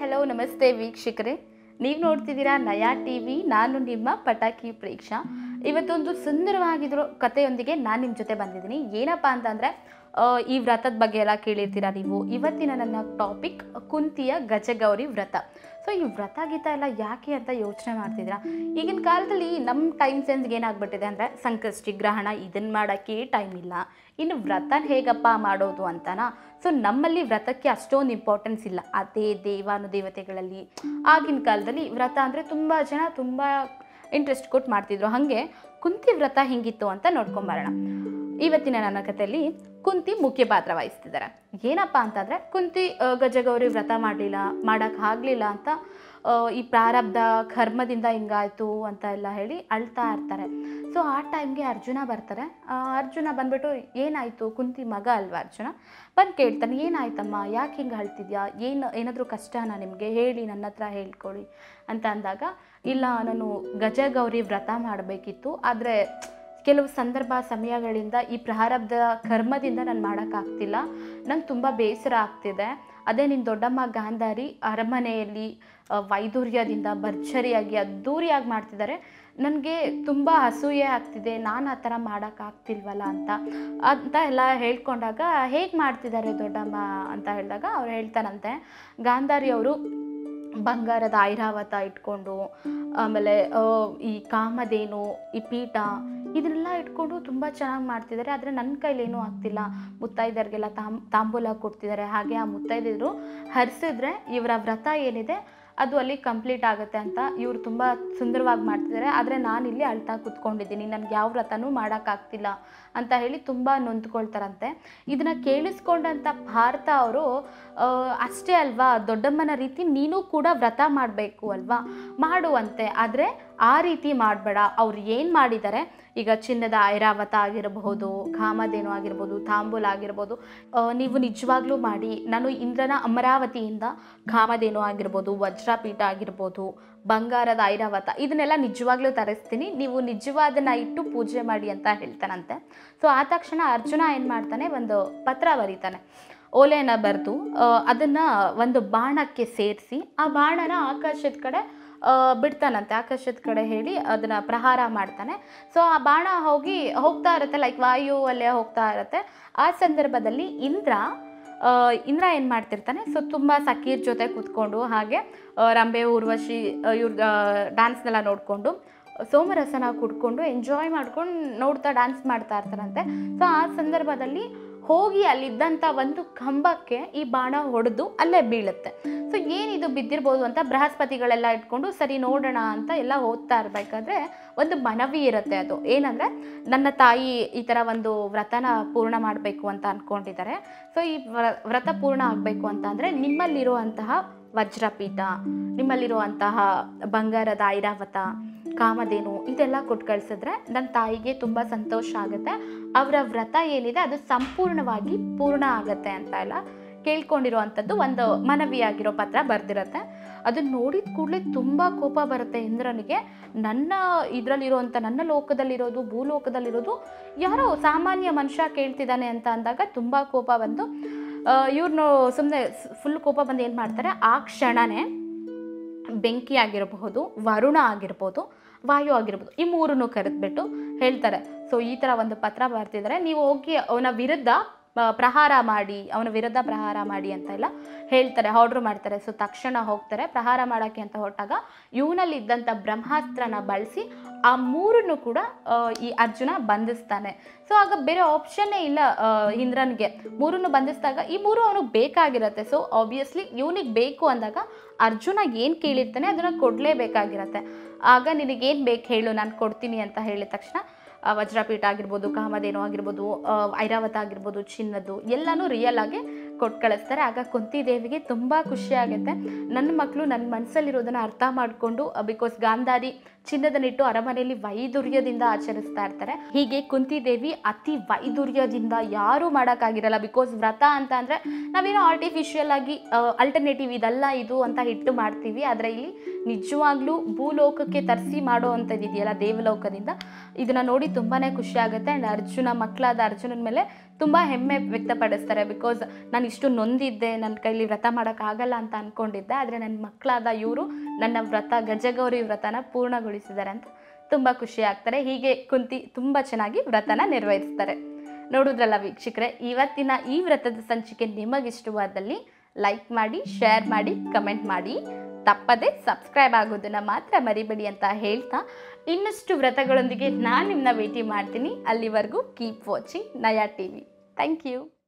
hello ನಮಸ್ತೆ ವೀಕ್ಷಕರೇ ನೀವು ನೋಡ್ತಿದ್ದೀರಾ ನಯಾ ಟಿ ವಿ ನಾನು ನಿಮ್ಮ ಪಟಾಕಿ ಪ್ರೇಕ್ಷಾ ಇವತ್ತೊಂದು ಸುಂದರವಾಗಿರೋ ಕಥೆಯೊಂದಿಗೆ ನಾನು ನಿಮ್ಮ ಜೊತೆ ಬಂದಿದ್ದೀನಿ ಏನಪ್ಪ ಅಂತಂದರೆ ಈ ವ್ರತದ ಬಗ್ಗೆ ಎಲ್ಲ ಕೇಳಿರ್ತೀರಾ ನೀವು ಇವತ್ತಿನ ನನ್ನ ಟಾಪಿಕ್ ಕುಂತಿಯ ಗಜಗೌರಿ ವ್ರತ ಸೊ ಈ ವ್ರತ ಗೀತ ಎಲ್ಲ ಯಾಕೆ ಅಂತ ಯೋಚನೆ ಮಾಡ್ತಿದ್ದೀರಾ ಈಗಿನ ಕಾಲದಲ್ಲಿ ನಮ್ಮ ಟೈಮ್ ಸೆನ್ಸ್ಗೆ ಏನಾಗ್ಬಿಟ್ಟಿದೆ ಅಂದರೆ ಸಂಕಷ್ಟಿ ಗ್ರಹಣ ಇದನ್ನು ಮಾಡೋಕ್ಕೆ ಟೈಮ್ ಇಲ್ಲ ಇನ್ನು ವ್ರತನ ಹೇಗಪ್ಪ ಮಾಡೋದು ಅಂತನಾ ಸೊ ನಮ್ಮಲ್ಲಿ ವ್ರತಕ್ಕೆ ಅಷ್ಟೊಂದು ಇಂಪಾರ್ಟೆನ್ಸ್ ಇಲ್ಲ ಅದೇ ದೇವಾನುದೇವತೆಗಳಲ್ಲಿ ಆಗಿನ ಕಾಲದಲ್ಲಿ ವ್ರತ ಅಂದರೆ ತುಂಬ ಜನ ತುಂಬ ಇಂಟ್ರೆಸ್ಟ್ ಕೊಟ್ಟು ಮಾಡ್ತಿದ್ರು ಹಾಗೆ ಕುಂತಿ ವ್ರತ ಹೆಂಗಿತ್ತು ಅಂತ ನೋಡ್ಕೊಂಬರೋಣ ಇವತ್ತಿನ ನನ್ನ ಕಥೆಯಲ್ಲಿ ಕುಂತಿ ಮುಖ್ಯ ಪಾತ್ರ ವಹಿಸ್ತಿದ್ದಾರೆ ಏನಪ್ಪ ಅಂತಂದರೆ ಕುಂತಿ ಆ, ಗಜಗೌರಿ ವ್ರತ ಮಾಡಲಿಲ್ಲ ಮಾಡೋಕ್ಕಾಗಲಿಲ್ಲ ಅಂತ ಆ, ಈ ಪ್ರಾರಬ್ಧ ಕರ್ಮದಿಂದ ಹಿಂಗಾಯ್ತು ಅಂತ ಎಲ್ಲ ಹೇಳಿ ಅಳ್ತಾ ಇರ್ತಾರೆ ಸೊ ಆ ಟೈಮ್ಗೆ ಅರ್ಜುನ ಬರ್ತಾರೆ ಆ, ಅರ್ಜುನ ಬಂದ್ಬಿಟ್ಟು ಏನಾಯಿತು ಕುಂತಿ ಮಗ ಅಲ್ವಾ ಅರ್ಜುನ ಬಂದು ಕೇಳ್ತಾನೆ ಏನಾಯ್ತಮ್ಮ ಯಾಕೆ ಹಿಂಗೆ ಅಳ್ತಿದ್ಯಾ ಏನು ಏನಾದರೂ ಕಷ್ಟನಾ ನಿಮಗೆ ಹೇಳಿ ನನ್ನ ಹತ್ರ ಹೇಳ್ಕೊಳ್ಳಿ ಅಂತ ಅಂದಾಗ ಇಲ್ಲ ನಾನು ಗಜಗೌರಿ ವ್ರತ ಮಾಡಬೇಕಿತ್ತು ಆದರೆ ಕೆಲವು ಸಂದರ್ಭ ಸಮಯಗಳಿಂದ ಈ ಪ್ರಾರಬ್ಧ ಕರ್ಮದಿಂದ ನಾನು ಮಾಡೋಕ್ಕಾಗ್ತಿಲ್ಲ ನಂಗೆ ತುಂಬ ಬೇಸರ ಆಗ್ತಿದೆ ಅದೇ ನಿನ್ನ ದೊಡ್ಡಮ್ಮ ಗಾಂಧಾರಿ ಅರಮನೆಯಲ್ಲಿ ಆ, ವೈದೂರ್ಯದಿಂದ ಭರ್ಜರಿಯಾಗಿ ಅದ್ಧೂರಿಯಾಗಿ ಮಾಡ್ತಿದ್ದಾರೆ ನನಗೆ ತುಂಬ ಅಸೂಯೆ ಆಗ್ತಿದೆ ನಾನು ಆ ಥರ ಮಾಡೋಕ್ಕಾಗ್ತಿಲ್ವಲ್ಲ ಅಂತ ಅಂತ ಎಲ್ಲ ಹೇಳ್ಕೊಂಡಾಗ ಹೇಗೆ ಮಾಡ್ತಿದ್ದಾರೆ ದೊಡ್ಡಮ್ಮ ಅಂತ ಹೇಳಿದಾಗ ಅವ್ರು ಹೇಳ್ತಾರಂತೆ ಗಾಂಧಾರಿ ಅವರು ಬಂಗಾರದ ಐರಾವತ ಇಟ್ಕೊಂಡು ಆಮೇಲೆ ಆ, ಈ ಕಾಮಧೇನು ಈ ಪೀಠ ಇದನ್ನೆಲ್ಲ ಇಟ್ಕೊಂಡು ತುಂಬ ಚೆನ್ನಾಗಿ ಮಾಡ್ತಿದ್ದಾರೆ ಆದರೆ ನನ್ನ ಕೈಲೇನೂ ಆಗ್ತಿಲ್ಲ ಮುತ್ತೈದರಿಗೆಲ್ಲ ತಾಮ್ ತಾಂಬೂಲ ಕೊಡ್ತಿದ್ದಾರೆ ಹಾಗೆ ಆ ಮುತ್ತೈದರು ಹರಿಸಿದ್ರೆ ಇವರ ವ್ರತ ಏನಿದೆ ಅದು ಅಲ್ಲಿ ಕಂಪ್ಲೀಟ್ ಆಗುತ್ತೆ ಅಂತ ಇವರು ತುಂಬ ಸುಂದರವಾಗಿ ಮಾಡ್ತಿದ್ದಾರೆ ಆದರೆ ನಾನಿಲ್ಲಿ ಅಳ್ತಾ ಕೂತ್ಕೊಂಡಿದ್ದೀನಿ ನನಗೆ ಯಾವ ವ್ರತನೂ ಮಾಡೋಕ್ಕಾಗ್ತಿಲ್ಲ ಅಂತ ಹೇಳಿ ತುಂಬ ನೊಂದ್ಕೊಳ್ತಾರಂತೆ ಇದನ್ನು ಕೇಳಿಸ್ಕೊಂಡಂಥ ಭಾರತ ಅವರು ಅಷ್ಟೇ ಅಲ್ವಾ ದೊಡ್ಡಮ್ಮನ ರೀತಿ ನೀನು ಕೂಡ ವ್ರತ ಮಾಡಬೇಕು ಅಲ್ವಾ ಮಾಡುವಂತೆ ಆದರೆ ಆ ರೀತಿ ಮಾಡಬೇಡ ಅವ್ರು ಏನು ಮಾಡಿದ್ದಾರೆ ಈಗ ಚಿನ್ನದ ಐರಾವತ ಆಗಿರಬಹುದು ಕಾಮಧೇನು ಆಗಿರ್ಬೋದು ತಾಂಬೂಲ ಆಗಿರ್ಬೋದು ಆ, ನೀವು ನಿಜವಾಗ್ಲೂ ಮಾಡಿ ನಾನು ಇಂದ್ರನ ಅಮರಾವತಿಯಿಂದ ಕಾಮಧೇನು ಆಗಿರ್ಬೋದು ವಜ್ರಪೀಠ ಆಗಿರ್ಬೋದು ಬಂಗಾರದ ಐರಾವತ ಇದನ್ನೆಲ್ಲ ನಿಜವಾಗ್ಲೂ ತರಿಸ್ತೀನಿ ನೀವು ನಿಜವಾದನ್ನ ಇಟ್ಟು ಪೂಜೆ ಮಾಡಿ ಅಂತ ಹೇಳ್ತಾನಂತೆ ಸೊ ಆ ತಕ್ಷಣ ಅರ್ಜುನ ಏನು ಮಾಡ್ತಾನೆ ಒಂದು ಪತ್ರ ಬರೀತಾನೆ ಓಲೆಯನ್ನು ಬರೆದು ಅದನ್ನು ಒಂದು ಬಾಣಕ್ಕೆ ಸೇರಿಸಿ ಆ ಬಾಣನ ಆಕಾಶದ ಕಡೆ ಆ, ಬಿಡ್ತಾನಂತೆ ಆಕಾಶದ ಕಡೆ ಹೇಳಿ ಅದನ್ನು ಪ್ರಹಾರ ಮಾಡ್ತಾನೆ ಸೊ ಆ ಬಾಣ ಹೋಗಿ ಹೋಗ್ತಾ ಇರುತ್ತೆ ಲೈಕ್ ವಾಯು ಅಲ್ಲೇ ಹೋಗ್ತಾ ಇರುತ್ತೆ ಆ ಸಂದರ್ಭದಲ್ಲಿ ಇಂದ್ರ ಆ, ಇಂದ್ರ ಏನು ಮಾಡ್ತಿರ್ತಾನೆ ಸೊ ತುಂಬ ಸಖೀರ್ ಜೊತೆ ಕೂತ್ಕೊಂಡು ಹಾಗೆ ಆ, ರಂಬೆ ಊರ್ವಶಿ ಇವ್ರ ಡ್ಯಾನ್ಸ್ನೆಲ್ಲ ನೋಡಿಕೊಂಡು ಸೋಮರಸನ ಕುಡ್ಕೊಂಡು ಎಂಜಾಯ್ ಮಾಡ್ಕೊಂಡು ನೋಡ್ತಾ ಡ್ಯಾನ್ಸ್ ಮಾಡ್ತಾ ಇರ್ತಾರಂತೆ ಸೊ ಆ ಸಂದರ್ಭದಲ್ಲಿ ಹೋಗಿ ಅಲ್ಲಿದ್ದಂಥ ಒಂದು ಕಂಬಕ್ಕೆ ಈ ಬಾಣ ಹೊಡೆದು ಅಲ್ಲೇ ಬೀಳುತ್ತೆ ಸೊ ಏನಿದು ಬಿದ್ದಿರ್ಬೋದು ಅಂತ ಬೃಹಸ್ಪತಿಗಳೆಲ್ಲ ಇಟ್ಕೊಂಡು ಸರಿ ನೋಡೋಣ ಅಂತ ಎಲ್ಲ ಓದ್ತಾ ಇರಬೇಕಾದ್ರೆ ಒಂದು ಮನವಿ ಇರುತ್ತೆ ಅದು ಏನಂದರೆ ನನ್ನ ತಾಯಿ ಈ ಥರ ಒಂದು ವ್ರತನ ಪೂರ್ಣ ಮಾಡಬೇಕು ಅಂತ ಅಂದ್ಕೊಂಡಿದ್ದಾರೆ ಸೊ ಈ ವ್ರ- ವ್ರತ ಪೂರ್ಣ ಆಗಬೇಕು ಅಂತ ಅಂದರೆ ನಿಮ್ಮಲ್ಲಿರುವಂತಹ ವಜ್ರಪೀಠ ನಿಮ್ಮಲ್ಲಿರುವಂತಹ ಬಂಗಾರದ ಐರಾವತ ಕಾಮಧೇನು ಇದೆಲ್ಲ ಕೊಟ್ಟು ಕಳಿಸಿದ್ರೆ ನನ್ನ ತಾಯಿಗೆ ತುಂಬ ಸಂತೋಷ ಆಗುತ್ತೆ ಅವರ ವ್ರತ ಏನಿದೆ ಅದು ಸಂಪೂರ್ಣವಾಗಿ ಪೂರ್ಣ ಆಗುತ್ತೆ ಅಂತ ಎಲ್ಲ ಕೇಳ್ಕೊಂಡಿರುವಂಥದ್ದು ಒಂದು ಮನವಿಯಾಗಿರೋ ಪತ್ರ ಬರ್ದಿರತ್ತೆ ಅದನ್ನ ನೋಡಿದ ಕೂಡಲೇ ತುಂಬ ಕೋಪ ಬರುತ್ತೆ ಇಂದ್ರನಿಗೆ ನನ್ನ ಇದರಲ್ಲಿರುವಂಥ ನನ್ನ ಲೋಕದಲ್ಲಿರೋದು ಭೂಲೋಕದಲ್ಲಿರೋದು ಯಾರೋ ಸಾಮಾನ್ಯ ಮನುಷ್ಯ ಕೇಳ್ತಿದ್ದಾನೆ ಅಂತ ಅಂದಾಗ ತುಂಬ ಕೋಪ ಬಂದು ಇವ್ರನ್ನು ಸುಮ್ಮನೆ ಫುಲ್ ಕೋಪ ಬಂದು ಏನು ಮಾಡ್ತಾರೆ ಆ ಕ್ಷಣನೇ ಬೆಂಕಿ ಆಗಿರಬಹುದು ವರುಣ ಆಗಿರ್ಬೋದು ವಾಯು ಆಗಿರ್ಬೋದು ಈ ಮೂರನ್ನು ಕರೆದ್ಬಿಟ್ಟು ಹೇಳ್ತಾರೆ ಸೊ ಈ ಥರ ಒಂದು ಪತ್ರ ಬರ್ತಿದ್ದಾರೆ ನೀವು ಹೋಗಿ ಅವನ ವಿರುದ್ಧ ಆ, ಪ್ರಹಾರ ಮಾಡಿ ಅವನ ವಿರುದ್ಧ ಪ್ರಹಾರ ಮಾಡಿ ಅಂತ ಎಲ್ಲ ಹೇಳ್ತಾರೆ ಆರ್ಡ್ರ್ ಮಾಡ್ತಾರೆ ಸೊ ತಕ್ಷಣ ಹೋಗ್ತಾರೆ ಪ್ರಹಾರ ಮಾಡೋಕ್ಕೆ ಅಂತ ಹೊರಟಾಗ ಇವನಲ್ಲಿ ಇದ್ದಂಥ ಬ್ರಹ್ಮಾಸ್ತ್ರನ ಬಳಸಿ ಆ ಮೂರನ್ನು ಕೂಡ ಆ, ಈ ಅರ್ಜುನ ಬಂಧಿಸ್ತಾನೆ ಸೊ ಆಗ ಬೇರೆ ಆಪ್ಷನ್ನೇ ಇಲ್ಲ ಆ, ಇಂದ್ರನ್ಗೆ ಮೂರನ್ನು ಬಂಧಿಸಿದಾಗ ಈ ಮೂರು ಅವನಿಗೆ ಬೇಕಾಗಿರುತ್ತೆ ಸೊ ಆಬ್ವಿಯಸ್ಲಿ ಇವನಿಗೆ ಬೇಕು ಅಂದಾಗ ಅರ್ಜುನ ಏನು ಕೇಳಿರ್ತಾನೆ ಅದನ್ನು ಕೊಡಲೇಬೇಕಾಗಿರತ್ತೆ ಆಗ ನಿನಗೇನು ಬೇಕು ಹೇಳು ನಾನು ಕೊಡ್ತೀನಿ ಅಂತ ಹೇಳಿದ ತಕ್ಷಣ ಆ, ವಜ್ರಪೀಠ ಆಗಿರ್ಬೋದು ಕಾಮಧೇನು ಆಗಿರ್ಬೋದು ಆ, ಐರಾವತ ಆಗಿರ್ಬೋದು ಚಿನ್ನದ್ದು ಎಲ್ಲನೂ ರಿಯಲ್ ಆಗಿ ಕೊಟ್ಟು ಕಳಿಸ್ತಾರೆ ಆಗ ಕುಂತಿ ದೇವಿಗೆ ತುಂಬ ಖುಷಿ ಆಗುತ್ತೆ ನನ್ನ ಮಕ್ಕಳು ನನ್ನ ಮನಸ್ಸಲ್ಲಿರೋದನ್ನ ಅರ್ಥ ಮಾಡಿಕೊಂಡು ಬಿಕಾಸ್ ಗಾಂಧಾರಿ ಚಿನ್ನದನ್ನಿಟ್ಟು ಅರಮನೆಯಲ್ಲಿ ವೈದುರ್ಯದಿಂದ ಆಚರಿಸ್ತಾ ಇರ್ತಾರೆ ಹೀಗೆ ಕುಂತಿ ದೇವಿ ಅತಿ ವೈದುರ್ಯದಿಂದ ಯಾರೂ ಮಾಡೋಕ್ಕಾಗಿರಲ್ಲ ಬಿಕಾಸ್ ವ್ರತ ಅಂತ ಅಂದರೆ ನಾವೇನೋ ಆರ್ಟಿಫಿಷಿಯಲ್ ಆಗಿ ಅಲ್ಟರ್ನೇಟಿವ್ ಇದಲ್ಲ ಇದು ಅಂತ ಇಟ್ಟು ಮಾಡ್ತೀವಿ ಆದರೆ ಇಲ್ಲಿ ನಿಜವಾಗ್ಲೂ ಭೂಲೋಕಕ್ಕೆ ತರಿಸಿ ಮಾಡೋ ಅಂಥದ್ದು ಇದೆಯಲ್ಲ ದೇವಲೋಕದಿಂದ ಇದನ್ನು ನೋಡಿ ತುಂಬಾ ಖುಷಿ ಆಗುತ್ತೆ ಆ್ಯಂಡ್ ಅರ್ಜುನ ಮಕ್ಕಳಾದ ಅರ್ಜುನನ ಮೇಲೆ ತುಂಬ ಹೆಮ್ಮೆ ವ್ಯಕ್ತಪಡಿಸ್ತಾರೆ ಬಿಕಾಸ್ ನಾನು ಇಷ್ಟು ನೊಂದಿದ್ದೆ ನನ್ನ ಕೈಲಿ ವ್ರತ ಮಾಡೋಕ್ಕಾಗಲ್ಲ ಅಂತ ಅಂದ್ಕೊಂಡಿದ್ದೆ ಆದರೆ ನನ್ನ ಮಕ್ಕಳಾದ ಇವರು ನನ್ನ ವ್ರತ ಗಜಗೌರಿ ವ್ರತನ ಪೂರ್ಣಗೊಳಿಸಿದ್ದಾರೆ ಅಂತ ತುಂಬ ಖುಷಿ ಆಗ್ತಾರೆ ಹೀಗೆ ಕುಂತಿ ತುಂಬ ಚೆನ್ನಾಗಿ ವ್ರತನ ನಿರ್ವಹಿಸ್ತಾರೆ ನೋಡಿದ್ರಲ್ಲ ವೀಕ್ಷಕರೇ ಇವತ್ತಿನ ಈ ವ್ರತದ ಸಂಚಿಕೆ ನಿಮಗಿಷ್ಟವಾದಲ್ಲಿ ಲೈಕ್ ಮಾಡಿ ಶೇರ್ ಮಾಡಿ ಕಮೆಂಟ್ ಮಾಡಿ ತಪ್ಪದೆ ಸಬ್ಸ್ಕ್ರೈಬ್ ಆಗೋದನ್ನು ಮಾತ್ರ ಮರಿಬೇಡಿ ಅಂತ ಹೇಳ್ತಾ ಇನ್ನಷ್ಟು ವ್ರತಗಳೊಂದಿಗೆ ನಾನು ನಿಮ್ಮನ್ನ ಭೇಟಿ ಮಾಡ್ತೀನಿ ಅಲ್ಲಿವರೆಗೂ keep watching Naya T V thank you